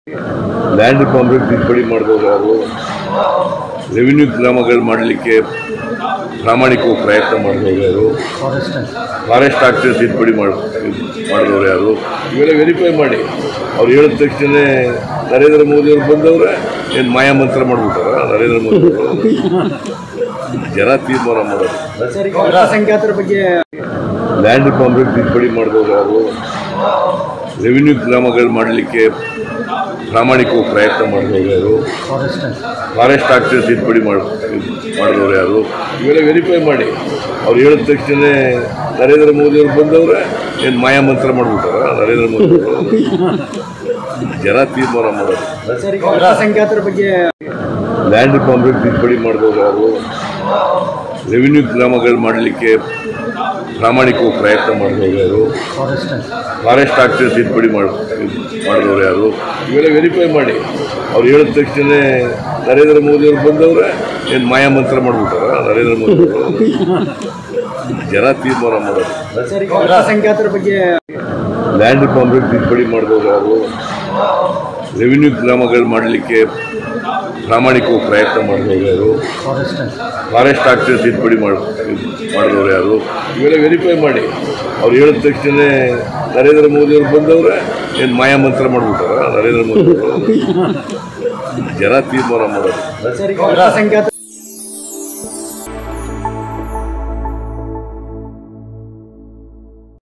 land ರಿಫಾರ್ಮ್ಗೆ ತಿದ್ದುಪಡಿ ಮಾಡಿದವರು ಯಾರು ರೆವಿನ್ಯೂ ಗ್ರಾಮಗಳು ಮಾಡಲಿಕ್ಕೆ ಪ್ರಾಮಾಣಿಕವಾಗಿ ಪ್ರಯತ್ನ ಮಾಡಿದವರು ಯಾರು ಫಾರೆಸ್ಟ್ ಆಕ್ಟ್ ತಿದ್ದುಪಡಿ ಮಾಡಿ ಮಾಡಿದವರು ಯಾರು ಇವೆಲ್ಲ ವೆರಿಫೈ ಮಾಡಿ ಅವ್ರು ಹೇಳಿದ ತಕ್ಷಣ ನರೇಂದ್ರ ಮೋದಿ ಅವ್ರು ಬಂದವ್ರೆ ಏನು ಮಾಯಾ ಮಂತ್ರ ಮಾಡ್ಬಿಟ್ಟಾರ ನರೇಂದ್ರ ಮೋದಿ ಅವರು ಜನ ತೀರ್ಮಾನ ಮಾಡೋದು ಸರ್ ಈಗ ಅಲ್ಪಸಂಖ್ಯಾತರ ಬಗ್ಗೆ ಲ್ಯಾಂಡ್ ರಿಫಾರ್ಮ್ಗೆ ತಿದ್ದುಪಡಿ ಮಾಡಿದವರು ಯಾರು ರೆವಿನ್ಯೂ ಗ್ರಾಮಗಳು ಮಾಡಲಿಕ್ಕೆ ಪ್ರಾಮಾಣಿಕವಾಗಿ ಪ್ರಯತ್ನ ಮಾಡಿದವರು ಯಾರು ಫಾರೆಸ್ಟ್ ಆಕ್ಟ್ ತಿದ್ದುಪಡಿ ಮಾಡಿ ಮಾಡಿದವರು ಯಾರು ಇವೆಲ್ಲ ವೆರಿಫೈ ಮಾಡಿ ಅವ್ರು ಹೇಳಿದ ತಕ್ಷಣ ನರೇಂದ್ರ ಮೋದಿ ಅವ್ರು ಬಂದವ್ರೆ ಏನು ಮಾಯಾ ಮಂತ್ರ ಮಾಡ್ಬಿಟ್ಟಾರ ನರೇಂದ್ರ ಮೋದಿ ಅವರು ಜನ ತೀರ್ಮಾನ ಮಾಡೋದು ಸರ್ ಈಗ ಅಲ್ಪಸಂಖ್ಯಾತರ ಬಗ್ಗೆ ಲ್ಯಾಂಡ್ ರಿಫಾರ್ಮ್ಗೆ ತಿದ್ದುಪಡಿ ಮಾಡಿದವರು ಯಾರು ರೆವಿನ್ಯೂ ಗ್ರಾಮಗಳು ಮಾಡಲಿಕ್ಕೆ ಪ್ರಾಮಾಣಿಕವಾಗಿ ಪ್ರಯತ್ನ ಮಾಡಿದವರು ಯಾರು ಫಾರೆಸ್ಟ್ ಆಕ್ಟ್ ತಿದ್ದುಪಡಿ ಮಾಡಿ ಮಾಡಿದವರು ಯಾರು ಇವೆಲ್ಲ ವೆರಿಫೈ ಮಾಡಿ ಅವ್ರು ಹೇಳಿದ ತಕ್ಷಣ ನರೇಂದ್ರ ಮೋದಿ ಅವ್ರು ಬಂದವ್ರೆ ಏನು ಮಾಯಾ ಮಂತ್ರ ಮಾಡ್ಬಿಟ್ಟಾರ ನರೇಂದ್ರ ಮೋದಿ ಅವರು ಜನ ತೀರ್ಮಾನ ಮಾಡೋದು ಸರ್ ಈಗ ಅಲ್ಪಸಂಖ್ಯಾತರ ಬಗ್ಗೆ ಲ್ಯಾಂಡ್ ರಿಫಾರ್ಮ್ಗೆ ತಿದ್ದುಪಡಿ ಮಾಡಿದವರು ಯಾರು ರೆವಿನ್ಯೂ ಗ್ರಾಮಗಳು ಮಾಡಲಿಕ್ಕೆ ಪ್ರಾಮಾಣಿಕವಾಗಿ ಪ್ರಯತ್ನ ಮಾಡಿದವರು ಯಾರು ಫಾರೆಸ್ಟ್ ಆಕ್ಟ್ ತಿದ್ದುಪಡಿ ಮಾಡಿ ಮಾಡಿದವರು ಯಾರು ಇವೆಲ್ಲ ವೆರಿಫೈ ಮಾಡಿ ಅವ್ರು ಹೇಳಿದ ತಕ್ಷಣ ನರೇಂದ್ರ ಮೋದಿ ಅವ್ರು ಬಂದವ್ರೆ ಏನು ಮಾಯಾ ಮಂತ್ರ ಮಾಡ್ಬಿಟ್ಟಾರ ನರೇಂದ್ರ ಮೋದಿ ಅವರು ಜನ ತೀರ್ಮಾನ ಮಾಡೋದು ಸರ್ ಈಗ ಅಲ್ಪಸಂಖ್ಯಾತ